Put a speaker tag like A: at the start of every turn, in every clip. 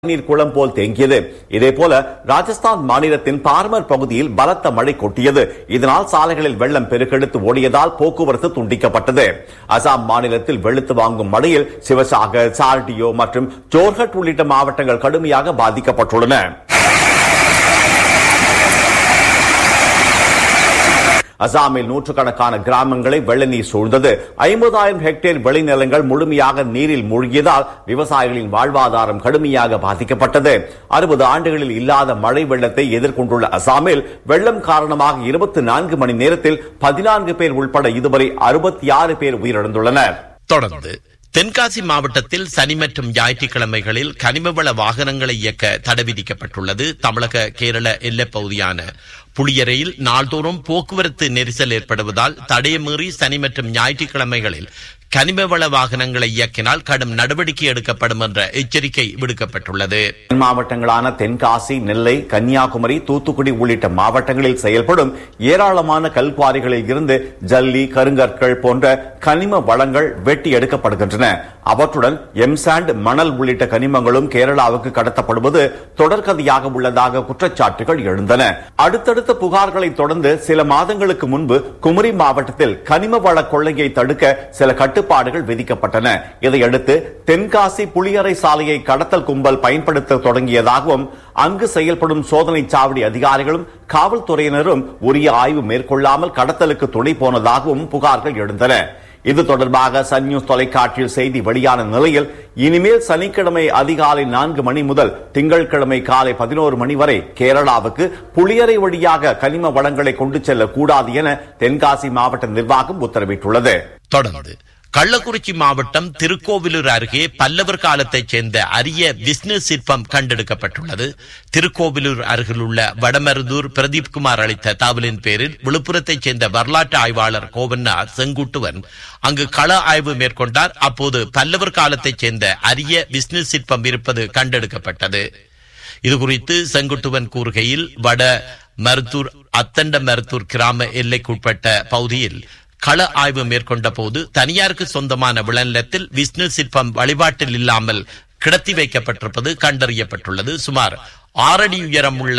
A: நீர் குளம் போல் தேங்கியது இதேபோல ராஜஸ்தான் மாநிலத்தின் பார்மர் பகுதியில் பலத்த மழை கொட்டியது இதனால் சாலைகளில் வெள்ளம் பெருக்கெடுத்து ஓடியதால் போக்குவரத்து துண்டிக்கப்பட்டது அசாம் மாநிலத்தில் வெளுத்து வாங்கும் மழையில் சிவசாகர் சார்டியோ மற்றும் ஜோர்ஹட் உள்ளிட்ட மாவட்டங்கள் கடுமையாக பாதிக்கப்பட்டுள்ளன அசாமில் நூற்றுக்கணக்கான கிராமங்களை வெள்ள நீர் சூழ்ந்தது ஐம்பதாயிரம் ஹெக்டேர் விளைநிலங்கள் முழுமையாக நீரில் மூழ்கியதால் விவசாயிகளின் வாழ்வாதாரம் கடுமையாக பாதிக்கப்பட்டது அறுபது ஆண்டுகளில் இல்லாத மழை வெள்ளத்தை எதிர்கொண்டுள்ள அசாமில் வெள்ளம் காரணமாக இருபத்தி நான்கு மணி நேரத்தில் பதினான்கு பேர் உட்பட இதுவரை அறுபத்தி ஆறு பேர் உயிரிழந்துள்ளனர்
B: தொடர்ந்து தென்காசி மாவட்டத்தில் சனி மற்றும் ஞாயிற்றுக்கிழமைகளில் கனிமவள வாகனங்களை இயக்க தடை விதிக்கப்பட்டுள்ளது தமிழக கேரள எல்லைப் பகுதியான புளியரையில் நாள்தோறும் போக்குவரத்து நெரிசல் ஏற்படுவதால் தடையை மீறி சனி மற்றும் ஞாயிற்றுக்கிழமைகளில் கனிமவள வாகனங்களை இயக்கினால் கடும் நடவடிக்கை எடுக்கப்படும் என்ற எச்சரிக்கை விடுக்கப்பட்டுள்ளது
A: தென் மாவட்டங்களான தென்காசி நெல்லை கன்னியாகுமரி தூத்துக்குடி உள்ளிட்ட மாவட்டங்களில் செயல்படும் ஏராளமான கல்குவாரிகளில் இருந்து ஜல்லி கருங்கற்கள் போன்ற கனிம வளங்கள் வெட்டி எடுக்கப்படுகின்றன அவற்றுடன் எம்சாண்ட் மணல் உள்ளிட்ட கனிமங்களும் கேரளாவுக்கு கடத்தப்படுவது தொடர்கதையாக உள்ளதாக குற்றச்சாட்டுகள் எழுந்தன அடுத்தடுத்த புகார்களை தொடர்ந்து சில மாதங்களுக்கு முன்பு குமரி மாவட்டத்தில் கனிம வள கொள்ளையை தடுக்க சில கட்டுப்பாடுகள் விதிக்கப்பட்டன இதையடுத்து தென்காசி புளியரை சாலையை கடத்தல் கும்பல் பயன்படுத்த தொடங்கியதாகவும் அங்கு செயல்படும் சோதனை சாவடி அதிகாரிகளும் காவல்துறையினரும் உரிய ஆய்வு மேற்கொள்ளாமல் கடத்தலுக்கு துணை போனதாகவும் புகார்கள் எழுந்தன இது தொடர்பாக சன் நியூஸ் தொலைக்காட்சியில் செய்தி வெளியான நிலையில் இனிமேல் சனிக்கிழமை அதிகாலை நான்கு மணி முதல் திங்கட்கிழமை காலை பதினோரு மணி வரை கேரளாவுக்கு புளியரை வழியாக கனிம வளங்களை கொண்டு செல்லக்கூடாது என தென்காசி மாவட்ட நிர்வாகம் உத்தரவிட்டுள்ளது
B: தொடர்ந்து கள்ளக்குறிச்சி மாவட்டம் திருக்கோவிலூர் அருகே பல்லவர் காலத்தைச் சேர்ந்த அரிய விஷ்ணு சிற்பம் கண்டெடுக்கப்பட்டுள்ளது திருக்கோவிலூர் அருகில் உள்ள வடமருதூர் பிரதீப் குமார் அளித்த தகவலின் பேரில் விழுப்புரத்தைச் சேர்ந்த வரலாற்று ஆய்வாளர் கோவன்னார் செங்குட்டுவன் அங்கு கள ஆய்வு மேற்கொண்டார் அப்போது பல்லவர் காலத்தைச் சேர்ந்த அரிய விஷ்ணு சிற்பம் இருப்பது கண்டெடுக்கப்பட்டது இதுகுறித்து செங்குட்டுவன் கூறுகையில் வட மருத்தூர் அத்தண்ட மருத்தூர் கிராம எல்லைக்குட்பட்ட பகுதியில் கள ஆய்வு மேற்கொண்ட போது தனியாருக்கு சொந்தமான விளநிலத்தில் விஷ்ணு சிற்பம் வழிபாட்டில் இல்லாமல் கிடத்தி வைக்கப்பட்டிருப்பது கண்டறியப்பட்டுள்ளது சுமார் ஆறடி உயரம் உள்ள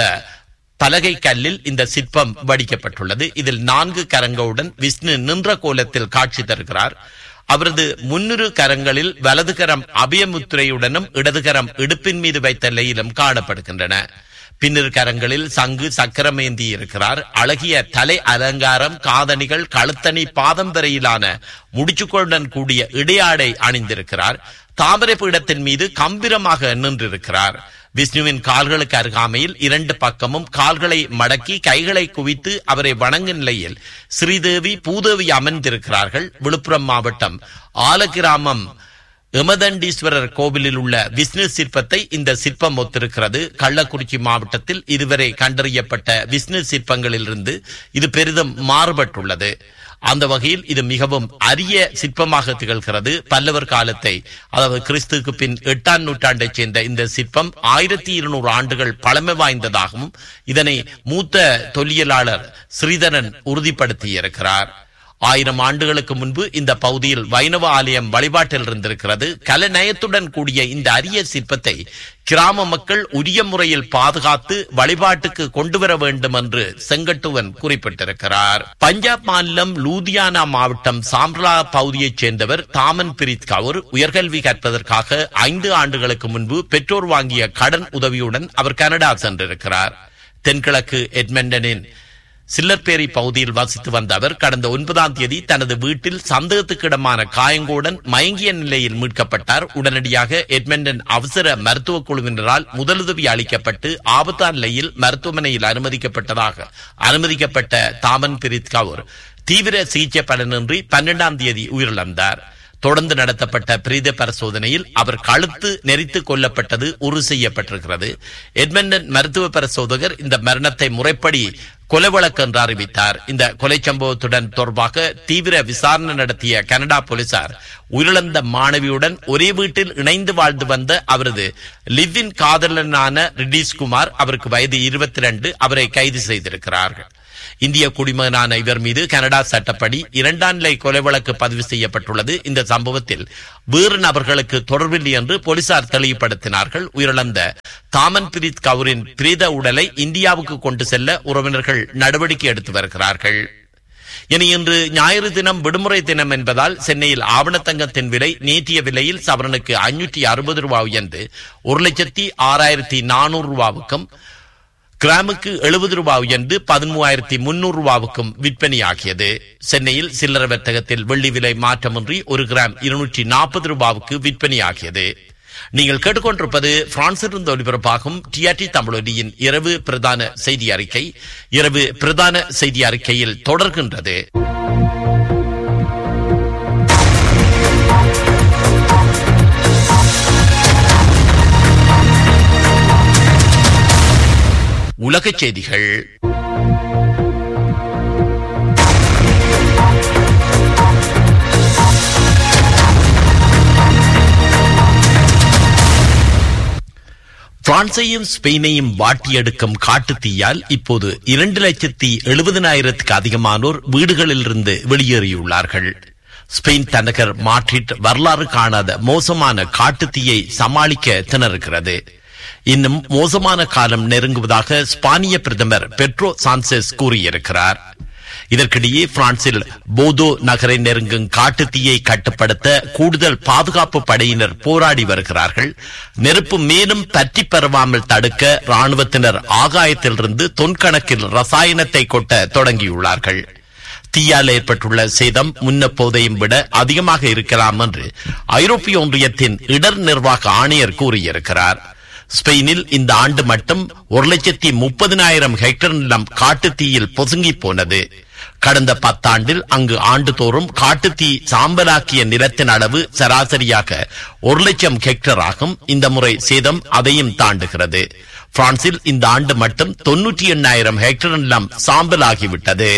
B: பலகை கல்லில் இந்த சிற்பம் வடிக்கப்பட்டுள்ளது இதில் நான்கு கரங்களுடன் விஷ்ணு நின்ற கோலத்தில் காட்சி தருகிறார் அவரது முன்னிரு கரங்களில் வலது கரம் அபயமுத்திரையுடனும் இடதுகரம் இடுப்பின் மீது வைத்த நிலையிலும் காணப்படுகின்றன பின்னிரு கரங்களில் சங்கு சக்கரமேந்தி இருக்கிறார் அழகிய தலை அலங்காரம் காதணிகள் கழுத்தணி பாதம் வரையிலான முடிச்சுக்களுடன் கூடிய இடையாடை அணிந்திருக்கிறார் தாமரை பீடத்தின் மீது கம்பிரமாக நின்றிருக்கிறார் விஷ்ணுவின் கால்களுக்கு அருகாமையில் இரண்டு பக்கமும் கால்களை மடக்கி கைகளை குவித்து அவரை வணங்கும் நிலையில் ஸ்ரீதேவி பூதேவி அமர்ந்திருக்கிறார்கள் விழுப்புரம் மாவட்டம் ஆலகிராமம் எமதண்டீஸ்வரர் கோவிலில் உள்ள விஷ்ணு சிற்பத்தை இந்த சிற்பம் ஒத்திருக்கிறது கள்ளக்குறிச்சி மாவட்டத்தில் இதுவரை கண்டறியப்பட்ட விஷ்ணு சிற்பங்களிலிருந்து இது பெரிதும் மாறுபட்டுள்ளது அந்த வகையில் இது மிகவும் அரிய சிற்பமாக திகழ்கிறது பல்லவர் காலத்தை அதாவது கிறிஸ்துக்கு பின் எட்டாம் நூற்றாண்டைச் சேர்ந்த இந்த சிற்பம் ஆயிரத்தி இருநூறு ஆண்டுகள் பழமை வாய்ந்ததாகவும் இதனை மூத்த தொல்லியலாளர் ஸ்ரீதரன் உறுதிப்படுத்தியிருக்கிறார் ஆயிரம் ஆண்டுகளுக்கு முன்பு இந்த பகுதியில் வைணவ ஆலயம் வழிபாட்டில் இருந்திருக்கிறது கலநயத்துடன் கூடிய இந்த அரிய சிற்பத்தை கிராம மக்கள் உரிய முறையில் பாதுகாத்து வழிபாட்டுக்கு கொண்டு வர வேண்டும் என்று செங்கட்டுவன் குறிப்பிட்டிருக்கிறார் பஞ்சாப் மாநிலம் லூதியானா மாவட்டம் சாம்ரா பகுதியைச் சேர்ந்தவர் தாமன் பிரீத் கவுர் உயர்கல்வி கற்பதற்காக ஐந்து ஆண்டுகளுக்கு முன்பு பெற்றோர் வாங்கிய கடன் உதவியுடன் அவர் கனடா சென்றிருக்கிறார் தென்கிழக்கு எட்மண்டனின் சில்லர்பேரி பகுதியில் வசித்து வந்த அவர் கடந்த ஒன்பதாம் தேதி தனது வீட்டில் சந்தேகத்துக்கிடமான காயங்களுடன் மயங்கிய நிலையில் மீட்கப்பட்டார் உடனடியாக எட்மண்டன் அவசர மருத்துவ குழுவினரால் முதலுதவி அளிக்கப்பட்டு ஆபத்தான நிலையில் மருத்துவமனையில் அனுமதிக்கப்பட்டதாக அனுமதிக்கப்பட்ட தாமன் பிரீத் கவுர் தீவிர சிகிச்சை பலனின்றி பன்னெண்டாம் தேதி உயிரிழந்தார் தொடர்ந்து நடத்தப்பட்ட பிரீத பரிசோதனையில் அவர் கழுத்து நெறித்து கொல்லப்பட்டது உறுதி செய்யப்பட்டிருக்கிறது எட்மண்டன் மருத்துவ பரிசோதகர் இந்த மரணத்தை முறைப்படி கொலை வழக்கு என்று அறிவித்தார் இந்த கொலை சம்பவத்துடன் தொடர்பாக தீவிர விசாரணை நடத்திய கனடா போலீசார் உயிரிழந்த மாணவியுடன் ஒரே வீட்டில் இணைந்து வாழ்ந்து வந்த அவரது லிவ்வின் காதலனான ரிடீஸ் குமார் அவருக்கு வயது இருபத்தி ரெண்டு அவரை கைது செய்திருக்கிறார்கள் இந்திய குடிமகனான இவர் மீது கனடா சட்டப்படி இரண்டாம் நிலை கொலை வழக்கு பதிவு செய்யப்பட்டுள்ளது இந்த சம்பவத்தில் வேறு நபர்களுக்கு தொடர்பில்லை என்று போலீசார் தெளிவுபடுத்தினார்கள் உயிரிழந்த தாமன் பிரீத் கவுரின் பிரேத உடலை இந்தியாவுக்கு கொண்டு செல்ல உறவினர்கள் நடவடிக்கை எடுத்து வருகிறார்கள் இனி இன்று ஞாயிறு தினம் விடுமுறை தினம் என்பதால் சென்னையில் ஆவணத்தங்கத்தின் விலை நேற்றிய விலையில் சவரனுக்கு ஐநூற்றி அறுபது ரூபாய் உயர்ந்து ஒரு லட்சத்தி ஆறாயிரத்தி நானூறு ரூபாவுக்கும் கிராமுக்கு எழுபது ரூபாய் உயர்ந்து பதிமூவாயிரத்தி முன்னூறு ரூபாவுக்கும் விற்பனையாகியது சென்னையில் சில்லறை வர்த்தகத்தில் வெள்ளி விலை மாற்றமின்றி ஒரு கிராம் இருநூற்றி நாற்பது ரூபாவுக்கு விற்பனையாகியது நீங்கள் கேட்டுக்கொண்டிருப்பது பிரான்சிலிருந்து ஒலிபரப்பாகும் டிஆர்டி தமிழொலியின் இரவு பிரதான செய்தி அறிக்கை இரவு பிரதான செய்தி அறிக்கையில் தொடர்கின்றது உலகச் செய்திகள் பிரான்சையும் ஸ்பெயினையும் வாட்டியெடுக்கும் காட்டு தீயால் இப்போது இரண்டு லட்சத்தி எழுபதனாயிரத்துக்கு அதிகமானோர் வீடுகளிலிருந்து வெளியேறியுள்ளார்கள் ஸ்பெயின் தலைநகர் மாட்ரிட் வரலாறு காணாத மோசமான காட்டு தீயை சமாளிக்க திணறுகிறது இன்னும் மோசமான காலம் நெருங்குவதாக ஸ்பானிய பிரதமர் பெட்ரோ சான்செஸ் கூறியிருக்கிறார் இதற்கிடையே பிரான்சில் போதோ நகரை நெருங்கும் காட்டு தீயை கட்டுப்படுத்த கூடுதல் பாதுகாப்பு படையினர் போராடி வருகிறார்கள் நெருப்பு மேலும் பற்றி பரவாமல் தடுக்க ராணுவத்தினர் ஆகாயத்திலிருந்து தொன்கணக்கில் ரசாயனத்தை கொட்ட தொடங்கியுள்ளார்கள் தீயால் ஏற்பட்டுள்ள சேதம் முன்னப்போதையும் விட அதிகமாக இருக்கலாம் என்று ஐரோப்பிய ஒன்றியத்தின் இடர் நிர்வாக ஆணையர் கூறியிருக்கிறார் ஸ்பெயினில் இந்த ஆண்டு மட்டும் ஒரு லட்சத்தி முப்பதினாயிரம் ஹெக்டர் நிலம் காட்டுத்தீயில் பொசுங்கி போனது கடந்த பத்தாண்டில் அங்கு ஆண்டுதோறும் காட்டுத்தீ சாம்பலாக்கிய நிலத்தின் அளவு சராசரியாக ஒரு லட்சம் ஹெக்டர் ஆகும் இந்த முறை சேதம் அதையும் தாண்டுகிறது பிரான்சில் இந்த ஆண்டு மட்டும் தொன்னூற்றி எண்ணாயிரம் ஹெக்டர் நிலம் சாம்பலாகிவிட்டது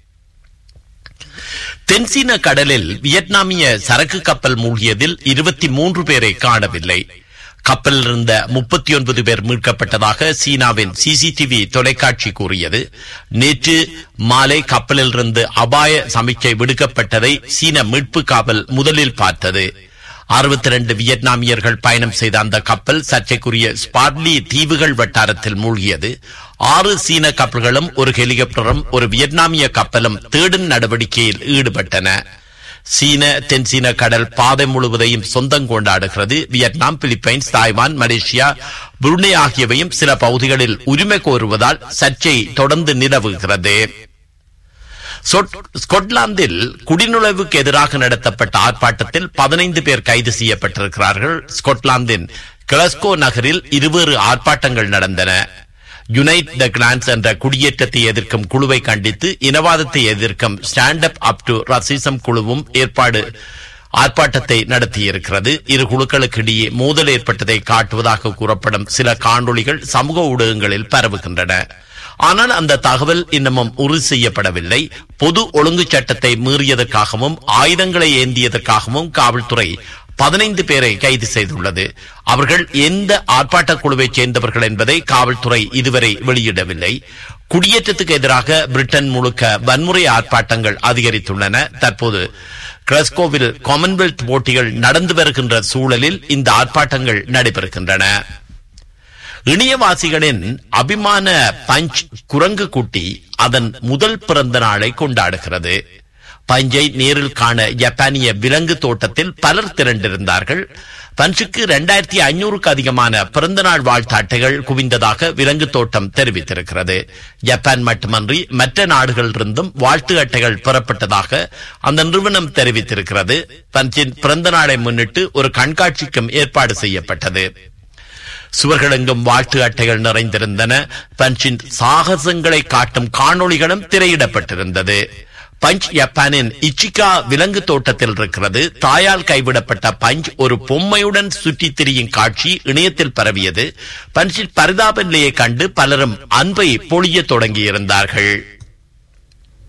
B: தென்சீன கடலில் வியட்நாமிய சரக்கு கப்பல் மூழ்கியதில் இருபத்தி மூன்று பேரை காணவில்லை கப்பலில் இருந்த முப்பத்தி ஒன்பது பேர் மீட்கப்பட்டதாக சீனாவின் சிசிடிவி தொலைக்காட்சி கூறியது நேற்று மாலை கப்பலில் இருந்து அபாய சமிக்கை விடுக்கப்பட்டதை சீன மீட்பு காவல் முதலில் பார்த்தது அறுபத்தி ரெண்டு வியட்நாமியர்கள் பயணம் செய்த அந்த கப்பல் சர்ச்சைக்குரிய ஸ்பாட்லி தீவுகள் வட்டாரத்தில் மூழ்கியது ஆறு சீன கப்பல்களும் ஒரு ஹெலிகாப்டரும் ஒரு வியட்நாமிய கப்பலும் தேடும் நடவடிக்கையில் ஈடுபட்டன சீன தென்சீன கடல் பாதை முழுவதையும் சொந்தம் கொண்டாடுகிறது Vietnam Philippines Taiwan Malaysia Brunei ஆகியவையும் சில பகுதிகளில் உரிமை கோருவதால் சர்ச்சை தொடர்ந்து நிலவுகிறது ஸ்கொட்லாந்தில் குடிநுழைவுக்கு எதிராக நடத்தப்பட்ட ஆர்ப்பாட்டத்தில் பதினைந்து பேர் கைது செய்யப்பட்டிருக்கிறார்கள் ஸ்கொட்லாந்தின் கிளஸ்கோ நகரில் இருவேறு ஆர்ப்பாட்டங்கள் நடந்தன யுனைட் த கிளான்ஸ் என்ற குடியேற்றத்தை எதிர்க்கும் குழுவை கண்டித்து இனவாதத்தை எதிர்க்கும் ஸ்டாண்ட் அப் அப் டு ரசிசம் குழுவும் ஏற்பாடு ஆர்ப்பாட்டத்தை நடத்தியிருக்கிறது இரு குழுக்களுக்கு இடையே மோதல் ஏற்பட்டதை காட்டுவதாக கூறப்படும் சில காணொளிகள் சமூக ஊடகங்களில் பரவுகின்றன ஆனால் அந்த தகவல் இன்னமும் உறுதி செய்யப்படவில்லை பொது ஒழுங்கு சட்டத்தை மீறியதற்காகவும் ஆயுதங்களை ஏந்தியதற்காகவும் காவல்துறை பதினைந்து பேரை கைது செய்துள்ளது அவர்கள் எந்த ஆர்ப்பாட்ட குழுவைச் சேர்ந்தவர்கள் என்பதை காவல்துறை இதுவரை வெளியிடவில்லை குடியேற்றத்துக்கு எதிராக பிரிட்டன் முழுக்க வன்முறை ஆர்ப்பாட்டங்கள் அதிகரித்துள்ளன தற்போது கிளஸ்கோவில் காமன்வெல்த் போட்டிகள் நடந்து வருகின்ற சூழலில் இந்த ஆர்ப்பாட்டங்கள் நடைபெறுகின்றன இணையவாசிகளின் அபிமான பஞ்ச் குரங்கு குட்டி அதன் முதல் பிறந்த நாளை கொண்டாடுகிறது பஞ்சை நேரில் காண ஜப்பானிய விலங்கு தோட்டத்தில் பலர் திரண்டிருந்தார்கள் பஞ்சுக்கு இரண்டாயிரத்தி ஐநூறுக்கு அதிகமான பிறந்தநாள் வாழ்த்து அட்டைகள் குவிந்ததாக விலங்கு தோட்டம் தெரிவித்திருக்கிறது ஜப்பான் மட்டுமன்றி மற்ற நாடுகளிலிருந்தும் வாழ்த்து அட்டைகள் பெறப்பட்டதாக அந்த நிறுவனம் தெரிவித்திருக்கிறது பஞ்சின் பிறந்த நாளை முன்னிட்டு ஒரு கண்காட்சிக்கும் ஏற்பாடு செய்யப்பட்டது சுவர்களெங்கும் வாழ்த்து அட்டைகள் நிறைந்திருந்தன பஞ்சின் சாகசங்களை காட்டும் காணொளிகளும் திரையிடப்பட்டிருந்தது பஞ்ச் ஜப்பானின் இச்சிகா விலங்கு தோட்டத்தில் இருக்கிறது தாயால் கைவிடப்பட்ட பஞ்ச் ஒரு பொம்மையுடன் சுற்றித் திரியும் காட்சி இணையத்தில் பரவியது பஞ்சின் பரிதாப நிலையை கண்டு பலரும் அன்பை பொழிய தொடங்கியிருந்தார்கள்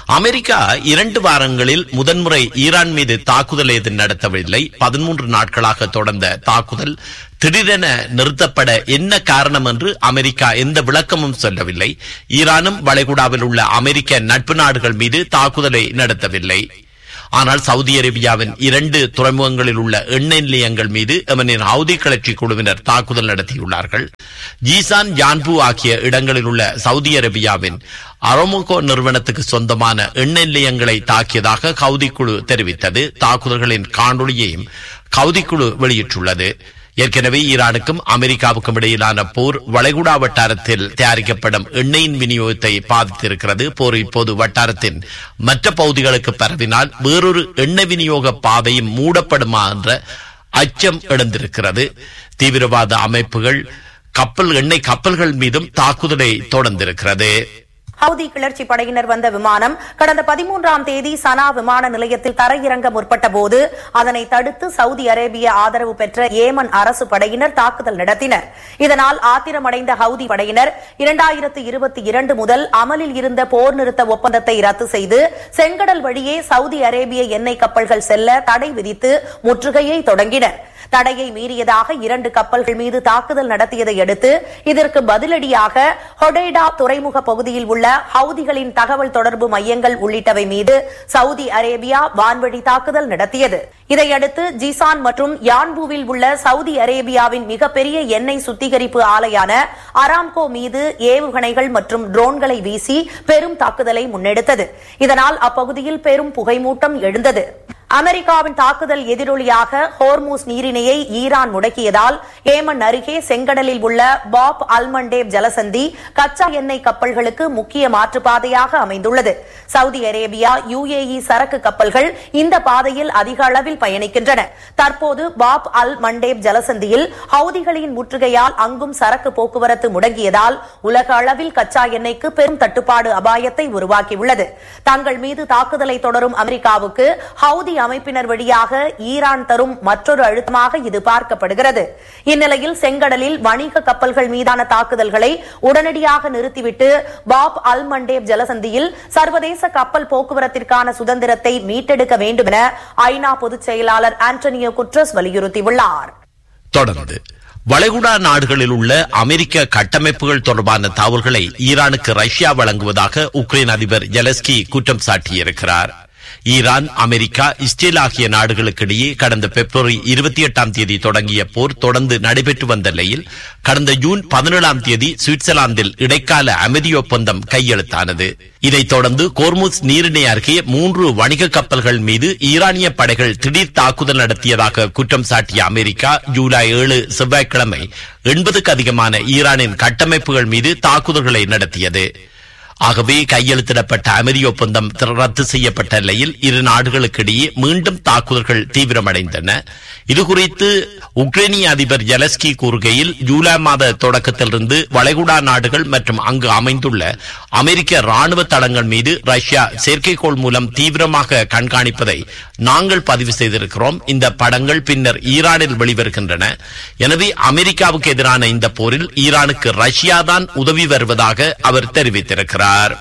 B: அமெரிக்கா இரண்டு வாரங்களில் முதன்முறை ஈரான் மீது தாக்குதல் ஏதும் நடத்தவில்லை பதிமூன்று நாட்களாக தொடர்ந்த தாக்குதல் திடீரென நிறுத்தப்பட என்ன காரணம் என்று அமெரிக்கா எந்த விளக்கமும் சொல்லவில்லை ஈரானும் வளைகுடாவில் உள்ள அமெரிக்க நட்பு நாடுகள் மீது தாக்குதலை நடத்தவில்லை ஆனால் சவுதி அரேபியாவின் இரண்டு துறைமுகங்களில் உள்ள எண்ணெய் நிலையங்கள் மீது எமனின் ஹவுதி கிளர்ச்சி குழுவினர் தாக்குதல் நடத்தியுள்ளார்கள் ஜீசான் யான்பு ஆகிய இடங்களில் உள்ள சவுதி அரேபியாவின் அரமோகோ நிறுவனத்துக்கு சொந்தமான எண்ணெய் நிலையங்களை தாக்கியதாக கவுதி குழு தெரிவித்தது தாக்குதல்களின் காணொளியையும் கவுதி குழு வெளியிட்டுள்ளது ஏற்கனவே ஈரானுக்கும் அமெரிக்காவுக்கும் இடையிலான போர் வளைகுடா வட்டாரத்தில் தயாரிக்கப்படும் எண்ணெயின் விநியோகத்தை பாதித்திருக்கிறது போர் இப்போது வட்டாரத்தின் மற்ற பகுதிகளுக்கு பரவினால் வேறொரு எண்ணெய் விநியோக பாதையும் மூடப்படுமா என்ற அச்சம் எழுந்திருக்கிறது தீவிரவாத அமைப்புகள் கப்பல் எண்ணெய் கப்பல்கள் மீதும் தாக்குதலை தொடர்ந்திருக்கிறது
C: ஹவுதி கிளர்ச்சி படையினர் வந்த விமானம் கடந்த பதிமூன்றாம் தேதி சனா விமான நிலையத்தில் தரையிறங்க முற்பட்ட போது அதனை தடுத்து சவுதி அரேபிய ஆதரவு பெற்ற ஏமன் அரசு படையினர் தாக்குதல் நடத்தினர் இதனால் ஆத்திரமடைந்த ஹவுதி படையினர் இரண்டாயிரத்து இருபத்தி இரண்டு முதல் அமலில் இருந்த போர் நிறுத்த ஒப்பந்தத்தை ரத்து செய்து செங்கடல் வழியே சவுதி அரேபிய எண்ணெய் கப்பல்கள் செல்ல தடை விதித்து முற்றுகையை தொடங்கினர் தடையை மீறியதாக இரண்டு கப்பல்கள் மீது தாக்குதல் நடத்தியதை அடுத்து இதற்கு பதிலடியாக ஹொடேடா துறைமுக பகுதியில் உள்ள ஹவுதிகளின் தகவல் தொடர்பு மையங்கள் உள்ளிட்டவை மீது சவுதி அரேபியா வான்வழி தாக்குதல் நடத்தியது இதையடுத்து ஜிசான் மற்றும் யான்பூவில் உள்ள சவுதி அரேபியாவின் மிகப்பெரிய எண்ணெய் சுத்திகரிப்பு ஆலையான அராம்கோ மீது ஏவுகணைகள் மற்றும் ட்ரோன்களை வீசி பெரும் தாக்குதலை முன்னெடுத்தது இதனால் அப்பகுதியில் பெரும் புகைமூட்டம் எழுந்தது அமெரிக்காவின் தாக்குதல் எதிரொலியாக ஹோர்மூஸ் நீரிணையை ஈரான் முடக்கியதால் ஏமன் அருகே செங்கடலில் உள்ள பாப் அல்மண்டேப் ஜலசந்தி கச்சா எண்ணெய் கப்பல்களுக்கு முக்கிய மாற்றுப்பாதையாக அமைந்துள்ளது சவுதி அரேபியா யுஏஇ சரக்கு கப்பல்கள் இந்த பாதையில் அதிக அளவில் பயணிக்கின்றன தற்போது பாப் அல் மண்டேப் ஜலசந்தியில் ஹவுதிகளின் முற்றுகையால் அங்கும் சரக்கு போக்குவரத்து முடங்கியதால் உலக அளவில் கச்சா எண்ணெய்க்கு பெரும் தட்டுப்பாடு அபாயத்தை உருவாக்கியுள்ளது தங்கள் மீது தாக்குதலை தொடரும் அமெரிக்காவுக்கு ஹவுதி அமைப்பினர் வழியாக ஈரான் தரும் மற்றொரு அழுத்தமாக இது பார்க்கப்படுகிறது இந்நிலையில் செங்கடலில் வணிக கப்பல்கள் மீதான தாக்குதல்களை உடனடியாக நிறுத்திவிட்டு பாப் அல் மண்டேப் ஜலசந்தியில் சர்வதேச கப்பல் போக்குவரத்திற்கான சுதந்திரத்தை மீட்டெடுக்க வேண்டும் என ஐநா பொதுச் செயலாளர் ஆண்டனியோ குட்ரஸ் வலியுறுத்தியுள்ளார்
B: தொடர்ந்து வளைகுடா நாடுகளில் உள்ள அமெரிக்க கட்டமைப்புகள் தொடர்பான தகவல்களை ஈரானுக்கு ரஷ்யா வழங்குவதாக உக்ரைன் அதிபர் ஜெலஸ்கி குற்றம் சாட்டியிருக்கிறார் ஈரான் அமெரிக்கா இஸ்ரேல் ஆகிய நாடுகளுக்கிடையே கடந்த பிப்ரவரி இருபத்தி எட்டாம் தேதி தொடங்கிய போர் தொடர்ந்து நடைபெற்று வந்த நிலையில் கடந்த ஜூன் பதினேழாம் தேதி சுவிட்சர்லாந்தில் இடைக்கால அமைதி ஒப்பந்தம் கையெழுத்தானது இதைத் தொடர்ந்து கோர்முஸ் நீரிணை அருகே மூன்று வணிக கப்பல்கள் மீது ஈரானிய படைகள் திடீர் தாக்குதல் நடத்தியதாக குற்றம் சாட்டிய அமெரிக்கா ஜூலை ஏழு செவ்வாய்க்கிழமை எண்பதுக்கு அதிகமான ஈரானின் கட்டமைப்புகள் மீது தாக்குதல்களை நடத்தியது ஆகவே கையெழுத்திடப்பட்ட அமைதி ஒப்பந்தம் ரத்து செய்யப்பட்ட நிலையில் இரு நாடுகளுக்கிடையே மீண்டும் தாக்குதல்கள் தீவிரமடைந்தன இதுகுறித்து உக்ரைனிய அதிபர் ஜெலஸ்கி கூறுகையில் ஜூலை மாத தொடக்கத்திலிருந்து வளைகுடா நாடுகள் மற்றும் அங்கு அமைந்துள்ள அமெரிக்க ராணுவ தளங்கள் மீது ரஷ்யா செயற்கைக்கோள் மூலம் தீவிரமாக கண்காணிப்பதை நாங்கள் பதிவு செய்திருக்கிறோம் இந்த படங்கள் பின்னர் ஈரானில் வெளிவருகின்றன எனவே அமெரிக்காவுக்கு எதிரான இந்த போரில் ஈரானுக்கு ரஷ்யா தான் உதவி வருவதாக அவர் தெரிவித்திருக்கிறார்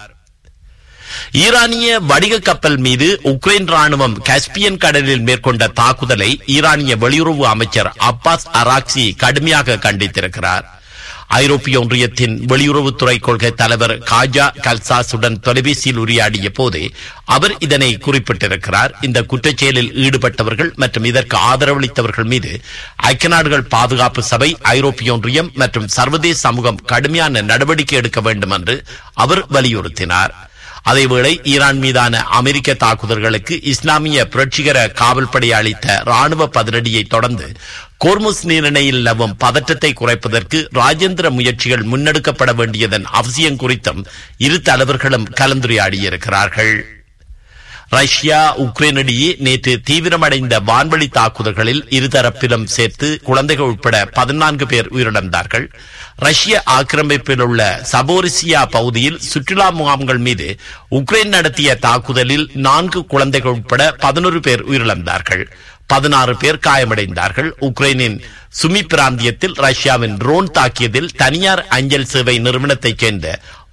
B: ஈரானிய வணிக கப்பல் மீது உக்ரைன் ராணுவம் காஸ்பியன் கடலில் மேற்கொண்ட தாக்குதலை ஈரானிய வெளியுறவு அமைச்சர் அப்பாஸ் அராக்சி கடுமையாக கண்டித்திருக்கிறார் ஐரோப்பிய ஒன்றியத்தின் வெளியுறவுத்துறை கொள்கை தலைவர் காஜா கல்சாசுடன் தொலைபேசியில் உரையாடிய போதே அவர் இதனை குறிப்பிட்டிருக்கிறார் இந்த குற்றச்செயலில் ஈடுபட்டவர்கள் மற்றும் இதற்கு ஆதரவளித்தவர்கள் மீது ஐக்கிய நாடுகள் பாதுகாப்பு சபை ஐரோப்பிய ஒன்றியம் மற்றும் சர்வதேச சமூகம் கடுமையான நடவடிக்கை எடுக்க வேண்டும் என்று அவர் வலியுறுத்தினார் அதேவேளை ஈரான் மீதான அமெரிக்க தாக்குதல்களுக்கு இஸ்லாமிய புரட்சிகர காவல்படை அளித்த ராணுவ பதிலடியை தொடர்ந்து கோர்முஸ் நீரிணையில் நிலவும் பதற்றத்தை குறைப்பதற்கு ராஜேந்திர முயற்சிகள் முன்னெடுக்கப்பட வேண்டியதன் அவசியம் குறித்தும் இரு தலைவர்களும் கலந்துரையாடியிருக்கிறார்கள் ரஷ்யா உக்ரைன் இடையே நேற்று தீவிரமடைந்த வான்வழி தாக்குதல்களில் இருதரப்பிலும் சேர்த்து குழந்தைகள் உட்பட பதினான்கு பேர் உயிரிழந்தார்கள் ரஷ்ய ஆக்கிரமிப்பில் உள்ள சபோரிசியா பகுதியில் சுற்றுலா முகாம்கள் மீது உக்ரைன் நடத்திய தாக்குதலில் நான்கு குழந்தைகள் உட்பட பதினொரு பேர் உயிரிழந்தார்கள் பதினாறு பேர் காயமடைந்தார்கள் உக்ரைனின் சுமி பிராந்தியத்தில் ரஷ்யாவின் ட்ரோன் தாக்கியதில் தனியார் அஞ்சல் சேவை நிறுவனத்தைச் சேர்ந்த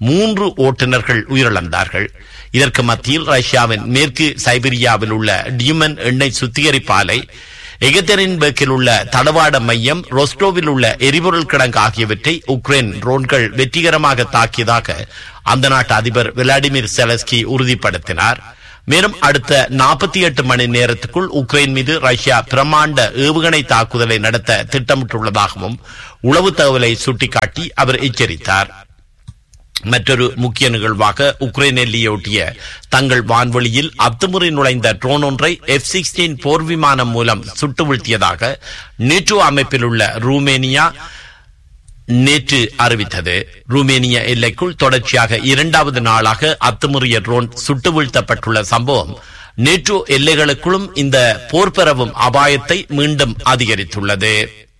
B: மூன்று ஓட்டுநர்கள் உயிரிழந்தார்கள் இதற்கு மத்தியில் ரஷ்யாவின் மேற்கு சைபீரியாவில் உள்ள டியூமன் எண்ணெய் சுத்திகரிப்பு ஆலை எகத்தெரின்பர்க்கில் உள்ள தடவாட மையம் ரோஸ்டோவில் உள்ள எரிபொருள் கிடங்கு ஆகியவற்றை உக்ரைன் ட்ரோன்கள் வெற்றிகரமாக தாக்கியதாக அந்த நாட்டு அதிபர் விளாடிமிர் செலஸ்கி உறுதிப்படுத்தினார் மேலும் அடுத்த நாற்பத்தி எட்டு மணி நேரத்துக்குள் உக்ரைன் மீது ரஷ்யா பிரமாண்ட ஏவுகணை தாக்குதலை நடத்த திட்டமிட்டுள்ளதாகவும் உளவு தகவலை சுட்டிக்காட்டி அவர் எச்சரித்தார் மற்றொரு முக்கிய நிகழ்வாக உக்ரைன் எல்லையொட்டிய தங்கள் வான்வெளியில் அத்துமுறை நுழைந்த ட்ரோன் ஒன்றை எஃப் சிக்ஸ்டீன் போர் விமானம் மூலம் சுட்டு வீழ்த்தியதாக நேட்டோ அமைப்பில் உள்ள ரூமேனியா நேற்று அறிவித்தது ரூமேனிய எல்லைக்குள் தொடர்ச்சியாக இரண்டாவது நாளாக அத்துமுறிய ட்ரோன் சுட்டு வீழ்த்தப்பட்டுள்ள சம்பவம் நேட்டோ எல்லைகளுக்குள்ளும் இந்த போர் பரவும் அபாயத்தை மீண்டும் அதிகரித்துள்ளது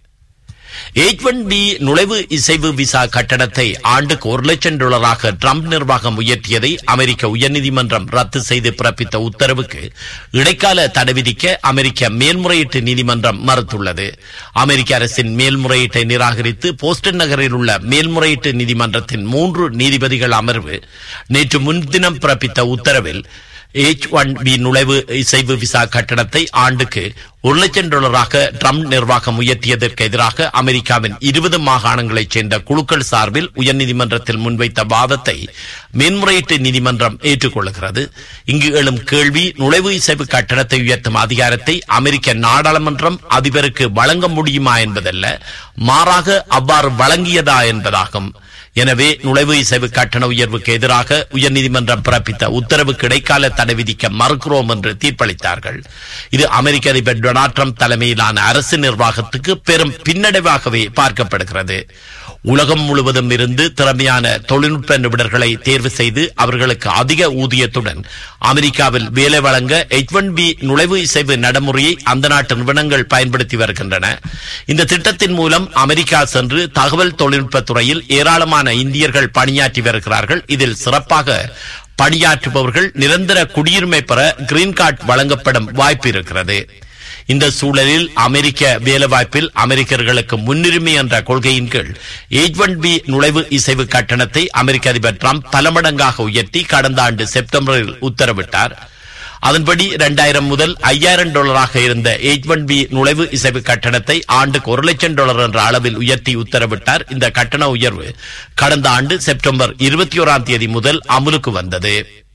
B: எயிட் ஒன் பி நுழைவு இசைவு விசா கட்டணத்தை ஆண்டுக்கு ஒரு லட்சம் டாலராக ட்ரம்ப் நிர்வாகம் உயர்த்தியதை அமெரிக்க உயர்நீதிமன்றம் ரத்து செய்து பிறப்பித்த உத்தரவுக்கு இடைக்கால தடை விதிக்க அமெரிக்க மேல்முறையீட்டு நீதிமன்றம் மறுத்துள்ளது அமெரிக்க அரசின் மேல்முறையீட்டை நிராகரித்து போஸ்டன் நகரில் உள்ள மேல்முறையீட்டு நீதிமன்றத்தின் மூன்று நீதிபதிகள் அமர்வு நேற்று முன்தினம் பிறப்பித்த உத்தரவில் எச் ஒன் பி நுழைவு இசைவு விசா கட்டணத்தை ஆண்டுக்கு ஒரு லட்சம் டாலராக ட்ரம்ப் நிர்வாகம் உயர்த்தியதற்கு எதிராக அமெரிக்காவின் இருபது மாகாணங்களைச் சேர்ந்த குழுக்கள் சார்பில் உயர்நீதிமன்றத்தில் முன்வைத்த வாதத்தை மேன்முறையீட்டு நீதிமன்றம் ஏற்றுக்கொள்கிறது இங்கு எழும் கேள்வி நுழைவு இசைவு கட்டணத்தை உயர்த்தும் அதிகாரத்தை அமெரிக்க நாடாளுமன்றம் அதிபருக்கு வழங்க முடியுமா என்பதல்ல மாறாக அவ்வாறு வழங்கியதா என்பதாகும் எனவே நுழைவு இசைவு கட்டண உயர்வுக்கு எதிராக உயர்நீதிமன்றம் பிறப்பித்த உத்தரவுக்கு இடைக்கால தடை விதிக்க மறுக்கிறோம் என்று தீர்ப்பளித்தார்கள் இது அமெரிக்க அதிபர் டொனால்ட் ட்ரம்ப் தலைமையிலான அரசு நிர்வாகத்துக்கு பெரும் பின்னடைவாகவே பார்க்கப்படுகிறது உலகம் முழுவதும் இருந்து திறமையான தொழில்நுட்ப நிபுணர்களை தேர்வு செய்து அவர்களுக்கு அதிக ஊதியத்துடன் அமெரிக்காவில் வேலை வழங்க எச் ஒன் பி நுழைவு இசைவு நடைமுறையை அந்த நாட்டு நிறுவனங்கள் பயன்படுத்தி வருகின்றன இந்த திட்டத்தின் மூலம் அமெரிக்கா சென்று தகவல் தொழில்நுட்பத் துறையில் ஏராளமான இந்தியர்கள் பணியாற்றி வருகிறார்கள் இதில் சிறப்பாக பணியாற்றுபவர்கள் நிரந்தர குடியுரிமை பெற கிரீன் கார்டு வழங்கப்படும் வாய்ப்பு இருக்கிறது இந்த சூழலில் அமெரிக்க வேலைவாய்ப்பில் அமெரிக்கர்களுக்கு முன்னுரிமை என்ற கொள்கையின் கீழ் எயிட் ஒன் பி நுழைவு இசைவு கட்டணத்தை அமெரிக்க அதிபர் டிரம்ப் பல மடங்காக உயர்த்தி கடந்த ஆண்டு செப்டம்பரில் உத்தரவிட்டார் அதன்படி இரண்டாயிரம் முதல் ஐயாயிரம் டாலராக இருந்த எயிட் ஒன் பி நுழைவு இசைவு கட்டணத்தை ஆண்டுக்கு ஒரு லட்சம் டாலர் என்ற அளவில் உயர்த்தி உத்தரவிட்டார் இந்த கட்டண உயர்வு கடந்த ஆண்டு செப்டம்பர் இருபத்தி ஓராம் தேதி முதல் அமலுக்கு வந்தது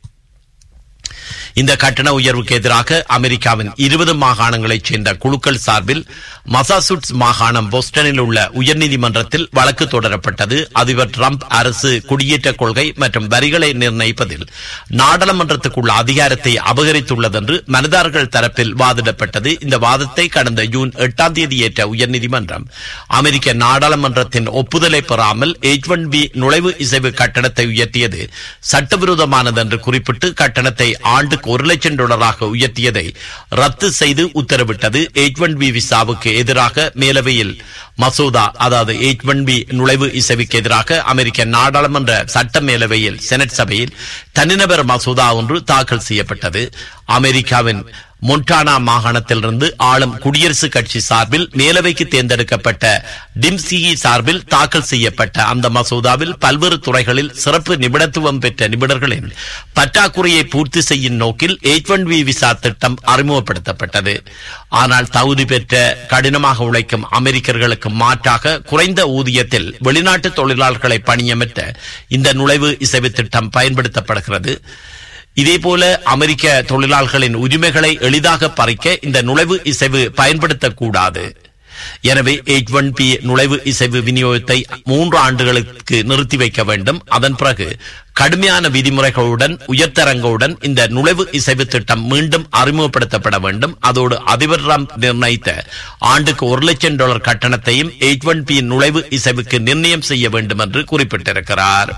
B: இந்த கட்டண உயர்வுக்கு எதிராக அமெரிக்காவின் இருபது மாகாணங்களைச் சேர்ந்த குழுக்கள் சார்பில் மசாசூட்ஸ் மாகாணம் போஸ்டனில் உள்ள உயர்நீதிமன்றத்தில் வழக்கு தொடரப்பட்டது அதிபர் டிரம்ப் அரசு குடியேற்ற கொள்கை மற்றும் வரிகளை நிர்ணயிப்பதில் நாடாளுமன்றத்துக்குள்ள அதிகாரத்தை அபகரித்துள்ளது என்று மனிதர்கள் தரப்பில் வாதிடப்பட்டது இந்த வாதத்தை கடந்த ஜூன் எட்டாம் தேதி ஏற்ற உயர்நீதிமன்றம் அமெரிக்க நாடாளுமன்றத்தின் ஒப்புதலை பெறாமல் எச் ஒன் பி நுழைவு இசைவு கட்டணத்தை உயர்த்தியது சட்டவிரோதமானது என்று குறிப்பிட்டு கட்டணத்தை ஆண்டுக்கு ஒரு லட்சம் டாலராக உயர்த்தியதை ரத்து செய்து உத்தரவிட்டது எச் ஒன் பி விசாவுக்கு எதிராக மேலவையில் மசோதா அதாவது எச் ஒன் பி நுழைவு இசைவுக்கு எதிராக அமெரிக்க நாடாளுமன்ற சட்ட மேலவையில் செனட் சபையில் தனிநபர் மசோதா ஒன்று தாக்கல் செய்யப்பட்டது அமெரிக்காவின் மொன்டானா மாகாணத்திலிருந்து ஆளும் குடியரசுக் கட்சி சார்பில் மேலவைக்கு தேர்ந்தெடுக்கப்பட்ட டிம்சிஇ சார்பில் தாக்கல் செய்யப்பட்ட அந்த மசோதாவில் பல்வேறு துறைகளில் சிறப்பு நிபுணத்துவம் பெற்ற நிபுணர்களின் பற்றாக்குறையை பூர்த்தி செய்யும் நோக்கில் எச் ஒன் வி விசா திட்டம் அறிமுகப்படுத்தப்பட்டது ஆனால் தகுதி பெற்ற கடினமாக உழைக்கும் அமெரிக்கர்களுக்கு மாற்றாக குறைந்த ஊதியத்தில் வெளிநாட்டு தொழிலாளர்களை பணியமற்ற இந்த நுழைவு இசைவு திட்டம் பயன்படுத்தப்படுகிறது இதேபோல அமெரிக்க தொழிலாளர்களின் உரிமைகளை எளிதாக பறிக்க இந்த நுழைவு இசைவு பயன்படுத்தக்கூடாது எனவே எச் ஒன் பி நுழைவு இசைவு விநியோகத்தை மூன்று ஆண்டுகளுக்கு நிறுத்தி வைக்க வேண்டும் அதன் பிறகு கடுமையான விதிமுறைகளுடன் உயர்தரங்களுடன் இந்த நுழைவு இசைவு திட்டம் மீண்டும் அறிமுகப்படுத்தப்பட வேண்டும் அதோடு அதிபர் டிரம்ப் நிர்ணயித்த ஆண்டுக்கு ஒரு லட்சம் டாலர் கட்டணத்தையும் எச் ஒன் பி நுழைவு இசைவுக்கு நிர்ணயம் செய்ய வேண்டும் என்று குறிப்பிட்டிருக்கிறார்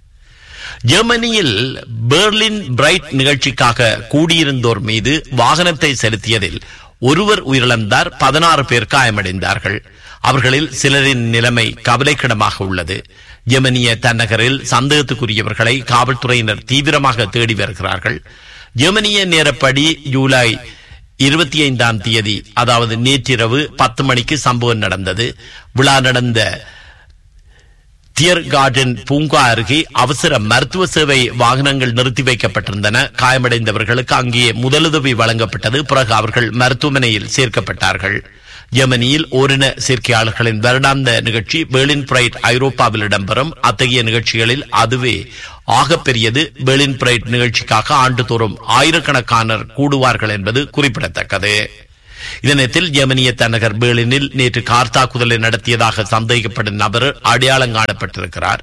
B: ஜெர்மனியில் பெர்லின் பிரைட் நிகழ்ச்சிக்காக கூடியிருந்தோர் மீது வாகனத்தை செலுத்தியதில் ஒருவர் உயிரிழந்தார் பதினாறு பேர் காயமடைந்தார்கள் அவர்களில் சிலரின் நிலைமை கவலைக்கிடமாக உள்ளது ஜெர்மனிய தன்னகரில் சந்தேகத்துக்குரியவர்களை காவல்துறையினர் தீவிரமாக தேடி வருகிறார்கள் ஜெர்மனிய நேரப்படி ஜூலை இருபத்தி ஐந்தாம் தேதி அதாவது நேற்றிரவு பத்து மணிக்கு சம்பவம் நடந்தது விழா நடந்த தியர் கார்டன் பூங்கா அருகே அவசர மருத்துவ சேவை வாகனங்கள் நிறுத்தி வைக்கப்பட்டிருந்தன காயமடைந்தவர்களுக்கு அங்கே முதலுதவி வழங்கப்பட்டது பிறகு அவர்கள் மருத்துவமனையில் சேர்க்கப்பட்டார்கள் ஜெர்மனியில் ஓரின சேர்க்கையாளர்களின் வருடாந்த நிகழ்ச்சி பெர்லின் பிரைட் ஐரோப்பாவில் இடம்பெறும் அத்தகைய நிகழ்ச்சிகளில் அதுவே ஆகப்பெரியது பெர்லின் பிரைட் நிகழ்ச்சிக்காக ஆண்டுதோறும் ஆயிரக்கணக்கானர் கூடுவார்கள் என்பது குறிப்பிடத்தக்கது இதனத்தில் ஜெர்மனிய தலைநகர் பெர்லினில் நேற்று கார் தாக்குதலை நடத்தியதாக சந்தேகப்படும் நபர் அடையாளம் காணப்பட்டிருக்கிறார்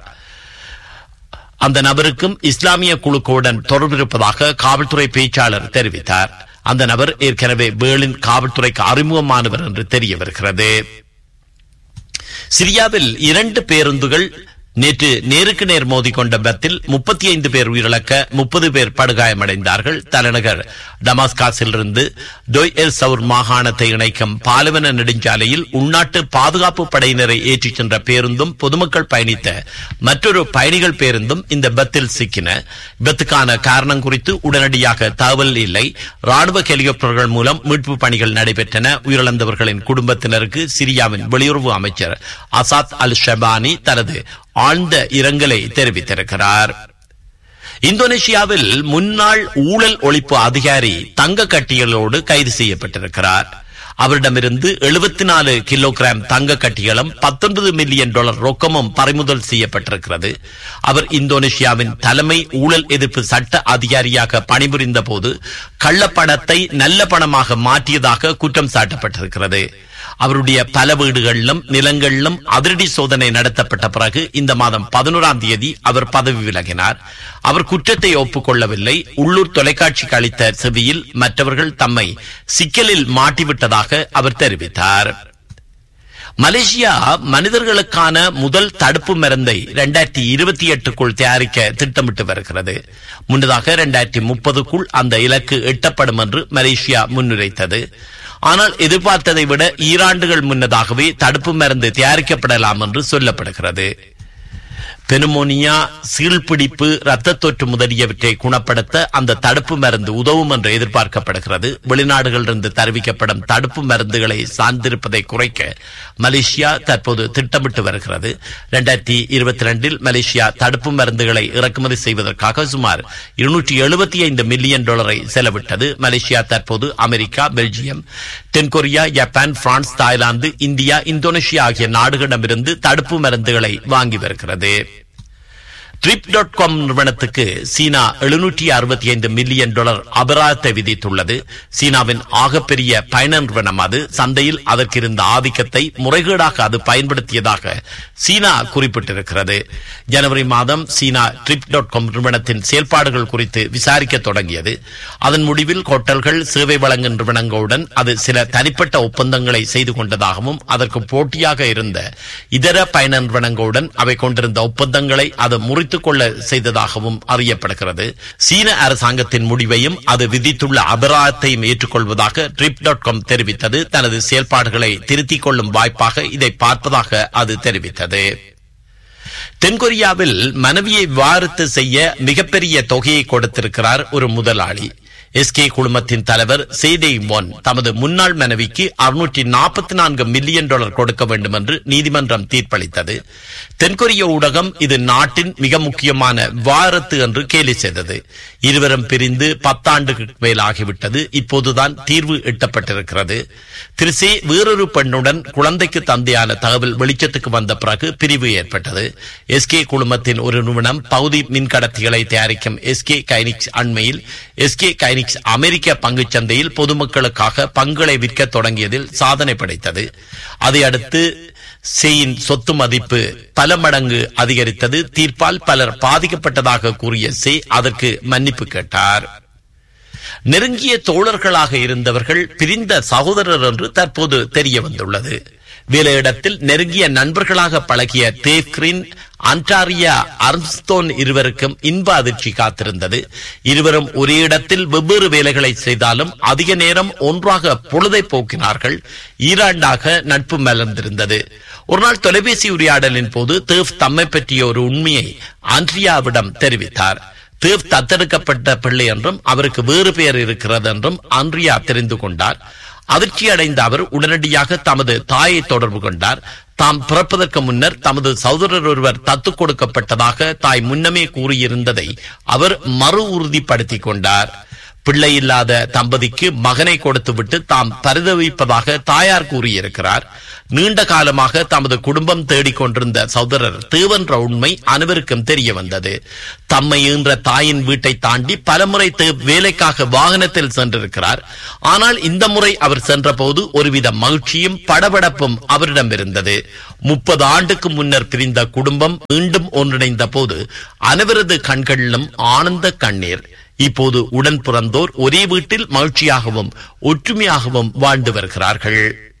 B: அந்த நபருக்கும் இஸ்லாமிய குழுக்களுடன் தொடர்பு இருப்பதாக காவல்துறை பேச்சாளர் தெரிவித்தார் அந்த நபர் ஏற்கனவே பேர்லின் காவல்துறைக்கு அறிமுகமானவர் என்று தெரிய வருகிறது சிரியாவில் இரண்டு பேருந்துகள் நேற்று நேருக்கு நேர் மோதிக்கொண்ட விபத்தில் முப்பத்தி ஐந்து பேர் உயிரிழக்க முப்பது பேர் படுகாயமடைந்தார்கள் தலைநகர் டமாஸ்காஸிலிருந்து டொய் எல் சவுர் மாகாணத்தை இணைக்கும் பாலுவன நெடுஞ்சாலையில் உள்நாட்டு பாதுகாப்பு படையினரை ஏற்றிச் சென்ற பேருந்தும் பொதுமக்கள் பயணித்த மற்றொரு பயணிகள் பேருந்தும் இந்த விபத்தில் சிக்கின விபத்துக்கான காரணம் குறித்து உடனடியாக தகவல் இல்லை ராணுவ ஹெலிகாப்டர்கள் மூலம் மீட்பு பணிகள் நடைபெற்றன உயிரிழந்தவர்களின் குடும்பத்தினருக்கு சிரியாவின் வெளியுறவு அமைச்சர் அசாத் அல் ஷபானி தனது ஆழ்ந்த இரங்கலை தெரிவித்திருக்கிறார் இந்தோனேஷியாவில் முன்னாள் ஊழல் ஒழிப்பு அதிகாரி தங்க கட்டிகளோடு கைது செய்யப்பட்டிருக்கிறார் அவரிடமிருந்து எழுபத்தி நாலு கிலோகிராம் தங்க கட்டிகளும் பத்தொன்பது மில்லியன் டாலர் ரொக்கமும் பறிமுதல் செய்யப்பட்டிருக்கிறது அவர் இந்தோனேஷியாவின் தலைமை ஊழல் எதிர்ப்பு சட்ட அதிகாரியாக பணிபுரிந்த போது கள்ளப்பணத்தை நல்ல பணமாக மாற்றியதாக குற்றம் சாட்டப்பட்டிருக்கிறது அவருடைய பல வீடுகளிலும் நிலங்களிலும் அதிரடி சோதனை நடத்தப்பட்ட பிறகு இந்த மாதம் பதினோராம் தேதி அவர் பதவி விலகினார் அவர் குற்றத்தை ஒப்புக்கொள்ளவில்லை உள்ளூர் தொலைக்காட்சிக்கு அளித்த செவியில் மற்றவர்கள் தம்மை சிக்கலில் மாட்டிவிட்டதாக அவர் தெரிவித்தார் மலேசியா மனிதர்களுக்கான முதல் தடுப்பு மருந்தை இரண்டாயிரத்தி இருபத்தி எட்டுக்குள் தயாரிக்க திட்டமிட்டு வருகிறது முன்னதாக இரண்டாயிரத்தி முப்பதுக்குள் அந்த இலக்கு எட்டப்படும் என்று மலேசியா முன்னுரைத்தது ஆனால் எதிர்பார்த்ததை விட ஈராண்டுகள் முன்னதாகவே தடுப்பு மருந்து தயாரிக்கப்படலாம் என்று சொல்லப்படுகிறது பெனுமோனியா சீழ்பிடிப்பு ரத்த தொற்று முதலியவற்றை குணப்படுத்த அந்த தடுப்பு மருந்து உதவும் என்று எதிர்பார்க்கப்படுகிறது வெளிநாடுகளிலிருந்து தெரிவிக்கப்படும் தடுப்பு மருந்துகளை சார்ந்திருப்பதை குறைக்க மலேசியா தற்போது திட்டமிட்டு வருகிறது இரண்டாயிரத்தி இருபத்தி ரெண்டில் மலேசியா தடுப்பு மருந்துகளை இறக்குமதி செய்வதற்காக சுமார் இருநூற்றி எழுபத்தி ஐந்து மில்லியன் டாலரை செலவிட்டது மலேசியா தற்போது அமெரிக்கா பெல்ஜியம் தென்கொரியா Japan France Thailand India Indonesia ஆகிய நாடுகளிடமிருந்து தடுப்பு மருந்துகளை வாங்கி வருகிறது ட்ரிப் டாட் காம் நிறுவனத்துக்கு சீனா எழுநூற்றி அறுபத்தி ஐந்து மில்லியன் டாலர் அபராதத்தை விதித்துள்ளது சீனாவின் ஆகப்பெரிய பயண நிறுவனம் அது சந்தையில் அதற்கு இருந்த ஆதிக்கத்தை முறைகேடாக அது பயன்படுத்தியதாக சீனா குறிப்பிட்டிருக்கிறது ஜனவரி மாதம் சீனா ட்ரிப் டாட் காம் நிறுவனத்தின் செயல்பாடுகள் குறித்து விசாரிக்க தொடங்கியது அதன் முடிவில் ஹோட்டல்கள் சேவை வழங்கும் நிறுவனங்களுடன் அது சில தனிப்பட்ட ஒப்பந்தங்களை செய்து கொண்டதாகவும் அதற்கு போட்டியாக இருந்த இதர பயண நிறுவனங்களுடன் அவை கொண்டிருந்த ஒப்பந்தங்களை அது முறித்துக் கொள்ள செய்ததாகவும் அறியப்படுகிறது சீன அரசாங்கத்தின் முடிவையும் அது விதித்துள்ள அபராதத்தையும் ஏற்றுக்கொள்வதாக ட்ரிப் டாட் காம் தெரிவித்தது தனது செயல்பாடுகளை திருத்திக் கொள்ளும் வாய்ப்பாக இதை பார்ப்பதாக அது தெரிவித்தது தென்கொரியாவில் மனைவியை விவாகரத்து செய்ய மிகப்பெரிய தொகையை கொடுத்திருக்கிறார் ஒரு முதலாளி எஸ்கே குழுமத்தின் தலைவர் சேதே ஒன் தமது முன்னாள் மனைவிக்கு அறுநூற்றி நாற்பத்தி நான்கு மில்லியன் டாலர் கொடுக்க வேண்டும் என்று நீதிமன்றம் தீர்ப்பளித்தது தென்கொரிய ஊடகம் இது நாட்டின் மிக முக்கியமான விவாகரத்து என்று கேலி செய்தது இருவரும் பிரிந்து பத்தாண்டுக்கு மேல் ஆகிவிட்டது இப்போதுதான் தீர்வு எட்டப்பட்டிருக்கிறது திருசே வேறொரு பெண்ணுடன் குழந்தைக்கு தந்தையான தகவல் வெளிச்சத்துக்கு வந்த பிறகு பிரிவு ஏற்பட்டது எஸ்கே குழுமத்தின் ஒரு நிறுவனம் பகுதி மின்கடத்திகளை தயாரிக்கும் எஸ்கே கைனிக்ஸ் அண்மையில் எஸ்கே கைனிக்ஸ் அமெரிக்க பங்குச் சந்தையில் பொதுமக்களுக்காக பங்குகளை விற்க தொடங்கியதில் சாதனை படைத்தது அதையடுத்து சேயின் சொத்து மதிப்பு பல மடங்கு அதிகரித்தது தீர்ப்பால் பலர் பாதிக்கப்பட்டதாக கூறிய சே அதற்கு மன்னிப்பு கேட்டார் நெருங்கிய தோழர்களாக இருந்தவர்கள் பிரிந்த சகோதரர் என்று தற்போது தெரிய வந்துள்ளது வேலையிடத்தில் நெருங்கிய நண்பர்களாக பழகிய தேவ் கிரீன் அன்டாரியா அர்ம்ஸ்தோன் இருவருக்கும் இன்ப அதிர்ச்சி காத்திருந்தது இருவரும் ஒரே இடத்தில் வெவ்வேறு வேலைகளை செய்தாலும் அதிக நேரம் ஒன்றாக பொழுதை போக்கினார்கள் ஈராண்டாக நட்பு மலர்ந்திருந்தது ஒரு நாள் தொலைபேசி உரையாடலின் போது தேவ் தம்மை பற்றிய ஒரு உண்மையை ஆண்ட்ரியாவிடம் தெரிவித்தார் தேவ் தத்தெடுக்கப்பட்ட பிள்ளை என்றும் அவருக்கு வேறு பெயர் இருக்கிறது என்றும் ஆண்ட்ரியா தெரிந்து கொண்டார் அதிர்ச்சியடைந்த அவர் உடனடியாக தமது தாயை தொடர்பு கொண்டார் தாம் பிறப்பதற்கு முன்னர் தமது சகோதரர் ஒருவர் தத்துக் கொடுக்கப்பட்டதாக தாய் முன்னமே கூறியிருந்ததை அவர் மறு உறுதிப்படுத்திக் கொண்டார் பிள்ளை இல்லாத தம்பதிக்கு மகனை கொடுத்துவிட்டு தாம் பரிதவிப்பதாக தாயார் கூறியிருக்கிறார் நீண்ட காலமாக தமது குடும்பம் தேடிக் கொண்டிருந்த சகோதரர் தேவன்ற உண்மை அனைவருக்கும் தெரிய வந்தது தம்மை ஈன்ற தாயின் வீட்டை தாண்டி பலமுறை தே- வேலைக்காக வாகனத்தில் சென்றிருக்கிறார் ஆனால் இந்த முறை அவர் சென்றபோது ஒருவித மகிழ்ச்சியும் படபடப்பும் அவரிடம் இருந்தது முப்பது ஆண்டுக்கு முன்னர் பிரிந்த குடும்பம் மீண்டும் ஒன்றிணைந்த போது அனைவரது கண்களிலும் ஆனந்த கண்ணீர் இப்போது உடன் பிறந்தோர் ஒரே வீட்டில் மகிழ்ச்சியாகவும் ஒற்றுமையாகவும் வாழ்ந்து வருகிறார்கள்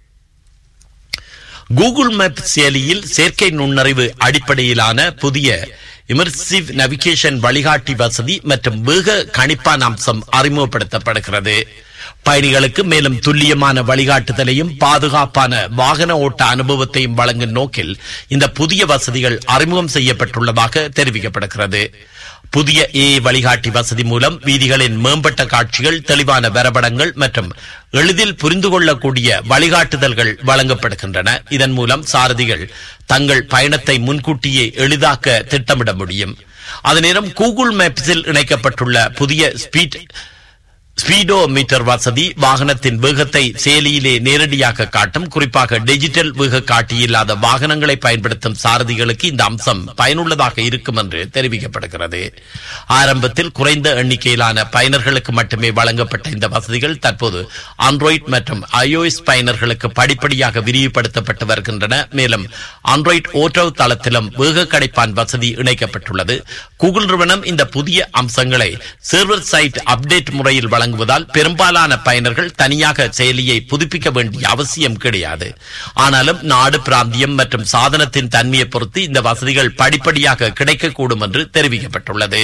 B: கூகுள் மேப் செயலியில் செயற்கை நுண்ணறிவு அடிப்படையிலான புதிய இமர்சிவ் நவிகேஷன் வழிகாட்டி வசதி மற்றும் வேக கணிப்பான் அம்சம் அறிமுகப்படுத்தப்படுகிறது பயணிகளுக்கு மேலும் துல்லியமான வழிகாட்டுதலையும் பாதுகாப்பான வாகன ஓட்ட அனுபவத்தையும் வழங்கும் நோக்கில் இந்த புதிய வசதிகள் அறிமுகம் செய்யப்பட்டுள்ளதாக தெரிவிக்கப்படுகிறது புதிய ஏ வழிகாட்டி வசதி மூலம் வீதிகளின் மேம்பட்ட காட்சிகள் தெளிவான வரைபடங்கள் மற்றும் எளிதில் புரிந்து கொள்ளக்கூடிய வழிகாட்டுதல்கள் வழங்கப்படுகின்றன இதன் மூலம் சாரதிகள் தங்கள் பயணத்தை முன்கூட்டியே எளிதாக்க திட்டமிட முடியும் அதே நேரம் கூகுள் மேப்ஸில் இணைக்கப்பட்டுள்ள புதிய ஸ்பீட் ஸ்பீடோ மீட்டர் வசதி வாகனத்தின் வேகத்தை செயலியிலே நேரடியாக காட்டும் குறிப்பாக டிஜிட்டல் வேக காட்டி இல்லாத வாகனங்களை பயன்படுத்தும் சாரதிகளுக்கு இந்த அம்சம் பயனுள்ளதாக இருக்கும் என்று தெரிவிக்கப்படுகிறது ஆரம்பத்தில் குறைந்த எண்ணிக்கையிலான பயனர்களுக்கு மட்டுமே வழங்கப்பட்ட இந்த வசதிகள் தற்போது ஆண்ட்ராய்ட் மற்றும் iOS பயனர்களுக்கு படிப்படியாக விரிவுபடுத்தப்பட்டு வருகின்றன மேலும் ஆண்ட்ராய்ட் ஓட்டோ தளத்திலும் வேக கடைப்பான் வசதி இணைக்கப்பட்டுள்ளது கூகுள் நிறுவனம் இந்த புதிய அம்சங்களை சர்வர் சைட் அப்டேட் முறையில் வழங்குவதால் பெரும்பாலான பயனர்கள் தனியாக செயலியை புதுப்பிக்க வேண்டிய அவசியம் கிடையாது ஆனாலும் நாடு பிராந்தியம் மற்றும் சாதனத்தின் தன்மையை பொறுத்து இந்த வசதிகள் படிப்படியாக கிடைக்கக்கூடும் என்று தெரிவிக்கப்பட்டுள்ளது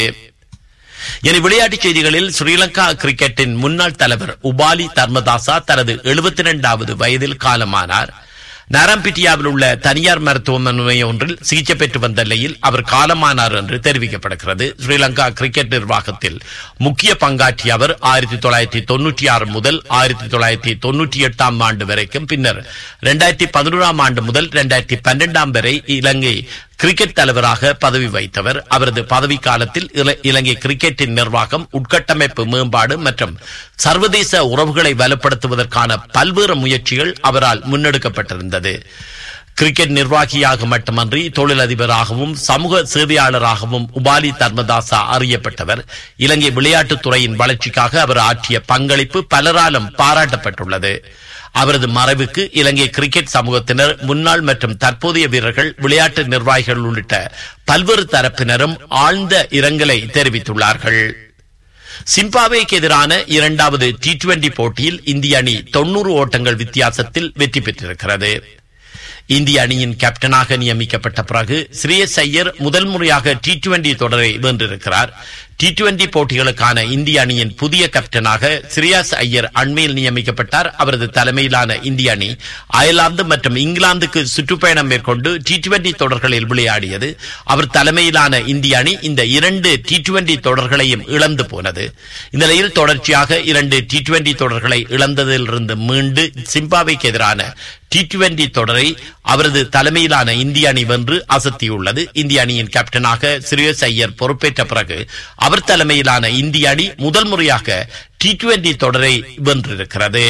B: இனி விளையாட்டுச் செய்திகளில் ஸ்ரீலங்கா கிரிக்கெட்டின் முன்னாள் தலைவர் உபாலி தர்மதாசா தனது எழுபத்தி இரண்டாவது வயதில் காலமானார் நாரம்பிட்டியாவில் உள்ள தனியார் மருத்துவமனை ஒன்றில் சிகிச்சை பெற்று வந்த நிலையில் அவர் காலமானார் என்று தெரிவிக்கப்படுகிறது ஸ்ரீலங்கா கிரிக்கெட் நிர்வாகத்தில் முக்கிய பங்காற்றிய அவர் ஆயிரத்தி தொள்ளாயிரத்தி தொன்னூற்றி ஆறு முதல் ஆயிரத்தி தொள்ளாயிரத்தி தொன்னூற்றி எட்டாம் ஆண்டு வரைக்கும் பின்னர் இரண்டாயிரத்தி பதினோராம் ஆண்டு முதல் இரண்டாயிரத்தி பன்னெண்டாம் வரை இலங்கை கிரிக்கெட் தலைவராக பதவி வைத்தவர் அவரது பதவி காலத்தில் இல- இலங்கை கிரிக்கெட்டின் நிர்வாகம் உட்கட்டமைப்பு மேம்பாடு மற்றும் சர்வதேச உறவுகளை வலுப்படுத்துவதற்கான பல்வேறு முயற்சிகள் அவரால் முன்னெடுக்கப்பட்டிருந்தது கிரிக்கெட் நிர்வாகியாக மட்டுமன்றி தொழிலதிபராகவும் சமூக சேவையாளராகவும் உபாலி தர்மதாசா அறியப்பட்டவர் இலங்கை விளையாட்டுத் துறையின் வளர்ச்சிக்காக அவர் ஆற்றிய பங்களிப்பு பலராலும் பாராட்டப்பட்டுள்ளது அவரது மறைவுக்கு இலங்கை கிரிக்கெட் சமூகத்தினர் முன்னாள் மற்றும் தற்போதைய வீரர்கள் விளையாட்டு நிர்வாகிகள் உள்ளிட்ட பல்வேறு தரப்பினரும் ஆழ்ந்த இரங்கலை தெரிவித்துள்ளார்கள் சிம்பாவேக்கு எதிரான இரண்டாவது டி டுவெண்டி போட்டியில் இந்திய அணி தொன்னூறு ஓட்டங்கள் வித்தியாசத்தில் வெற்றி பெற்றிருக்கிறது இந்திய அணியின் கேப்டனாக நியமிக்கப்பட்ட பிறகு ஸ்ரேயஸ் ஐயர் முதல் முறையாக டி டுவெண்டி தொடரை வென்றிருக்கிறார் டி டுவெண்டி போட்டிகளுக்கான இந்திய அணியின் புதிய கேப்டனாக ஸ்ரேயாஸ் ஐயர் அண்மையில் நியமிக்கப்பட்டார் அவரது தலைமையிலான இந்திய அணி அயர்லாந்து மற்றும் இங்கிலாந்துக்கு சுற்றுப்பயணம் மேற்கொண்டு டி டுவெண்டி தொடர்களில் விளையாடியது அவர் தலைமையிலான இந்திய அணி இந்த இரண்டு டி டுவெண்டி தொடர்களையும் இழந்து போனது இந்த நிலையில் தொடர்ச்சியாக இரண்டு டி டுவெண்டி தொடர்களை இழந்ததிலிருந்து மீண்டு சிம்பாவேக்கு எதிரான டி டுவெண்டி தொடரை அவரது தலைமையிலான இந்திய அணி வென்று அசத்தியுள்ளது இந்திய அணியின் கேப்டனாக ஸ்ரேயஸ் ஐயர் பொறுப்பேற்ற பிறகு அவர் தலைமையிலான இந்திய அணி முதல் முறையாக டி டுவெண்டி தொடரை வென்றிருக்கிறது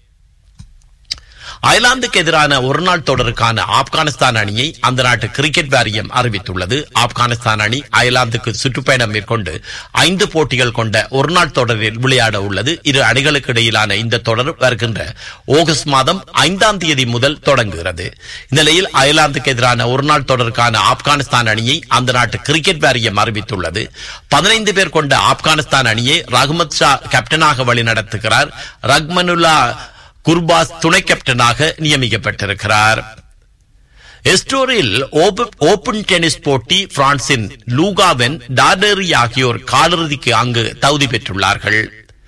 B: அயர்லாந்துக்கு எதிரான ஒருநாள் தொடருக்கான ஆப்கானிஸ்தான் அணியை அந்த நாட்டு கிரிக்கெட் வாரியம் அறிவித்துள்ளது ஆப்கானிஸ்தான் அணி அயர்லாந்துக்கு சுற்றுப்பயணம் மேற்கொண்டு ஐந்து போட்டிகள் கொண்ட ஒருநாள் தொடரில் விளையாட உள்ளது இரு அணிகளுக்கு இடையிலான இந்த தொடர் வருகின்ற ஆகஸ்ட் மாதம் ஐந்தாம் தேதி முதல் தொடங்குகிறது இந்த நிலையில் அயர்லாந்துக்கு எதிரான ஒருநாள் தொடருக்கான ஆப்கானிஸ்தான் அணியை அந்த நாட்டு கிரிக்கெட் வாரியம் அறிவித்துள்ளது பதினைந்து பேர் கொண்ட ஆப்கானிஸ்தான் அணியை ரஹ்மத் ஷா கேப்டனாக வழிநடத்துகிறார் ரஹ்மனுல்லா குர்பாஸ் துணை கேப்டனாக நியமிக்கப்பட்டிருக்கிறார் எஸ்டோரில் ஓப- ஓபன் டென்னிஸ் போட்டி பிரான்சின் லூகாவென் டார்டரி ஆகியோர் காலிறுதிக்கு அங்கு தகுதி பெற்றுள்ளார்கள்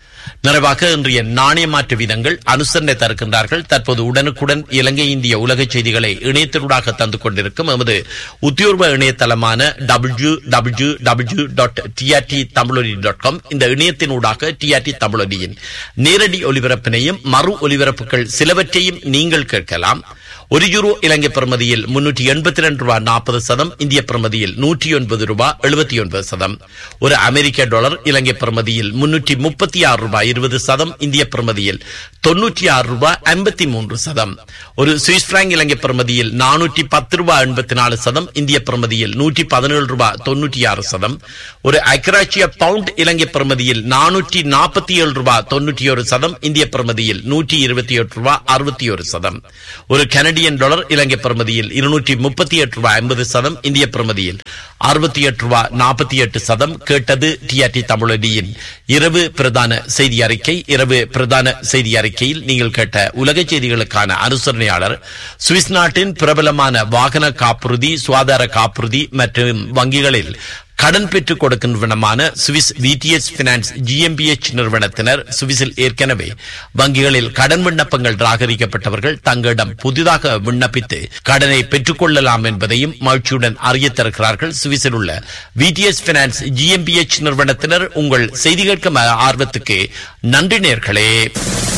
B: நிறைவாக இன்றைய நாணய மாற்று வீதங்கள் அனுசரணை தருகின்றார்கள் தற்போது உடனுக்குடன் இலங்கை இந்திய உலக செய்திகளை இணையத்தினூடாக தந்து கொண்டிருக்கும் எமது உத்தியோர்வ இணையதளமான W W W dot TRT Tamiloli dot com இந்த இணையத்தினூடாக டிஆர்டி தமிழொலியின் நேரடி ஒலிபரப்பினையும் மறு ஒலிபரப்புகள் சிலவற்றையும் நீங்கள் கேட்கலாம் ஒரு யூரோ இலங்கை பிரமதியில் முன்னூற்றி எண்பத்தி ரெண்டு ரூபாய் நாற்பது சதம் இந்திய பிரமதியில் நூற்றி ஒன்பது ரூபாய் எழுபத்தி ஒன்பது சதம் ஒரு அமெரிக்க டாலர் இலங்கை பிரமதியில் முன்னூற்றி முப்பத்தி ஆறு ரூபாய் இருபது சதம் இந்திய பிரமதியில் தொன்னூற்றி ஆறு ரூபாய் ஐம்பத்தி மூன்று சதம் ஒரு சுவிஸ் பிராங்க் இலங்கை பிரமதியில் நானூற்றி பத்து ரூபாய் எண்பத்தி நாலு சதம் இந்திய பிரமதியில் நூற்றி பதினேழு ரூபாய் தொன்னூற்றி ஆறு சதம் ஒரு அக்ராச்சிய பவுண்ட் இலங்கை பிரமதியில் நானூற்றி நாற்பத்தி ஏழு ரூபாய் தொன்னூற்றி ஒரு சதம் இந்திய பிரமதியில் நூற்றி இருபத்தி எட்டு ரூபாய் அறுபத்தி ஒரு சதம் ஒரு கனடியன் டாலர் இலங்கை பிரமதியில் இருநூற்றி முப்பத்தி எட்டு ரூபாய் ஐம்பது சதம் இந்திய பிரமதியில் அறுபத்தி எட்டு ரூபாய் நாற்பத்தி எட்டு சதம் கேட்டது டிஆர்டி தமிழடியின் இரவு பிரதான செய்தி அறிக்கை இரவு பிரதான செய்தி அறிக்கையில் நீங்கள் கேட்ட உலக செய்திகளுக்கான அனுசரணையாளர் சுவிஸ் நாட்டின் பிரபலமான வாகன காப்புறுதி சுகாதார காப்புறுதி மற்றும் வங்கிகளில் கடன் பெற்றுக் கொடுக்கின்றனமான சுவிஸ் விடிஎஸ் பினான்ஸ் ஜிஎம்பிஎச் நிறுவனத்தினர் சுவிஸில் ஏற்கனவே வங்கிகளில் கடன் விண்ணப்பங்கள் ராகரிக்கப்பட்டவர்கள் தங்களிடம் புதிதாக விண்ணப்பித்து கடனை பெற்றுக் கொள்ளலாம் என்பதையும் மகிழ்ச்சியுடன் அறியத் தருகிறார்கள் சுவிஸில் உள்ள விடிஎஸ் பினான்ஸ் ஜிஎம்பிஎச் நிறுவனத்தினர் உங்கள் செய்தி கேட்கும் ஆர்வத்துக்கு நன்றி நேர்களே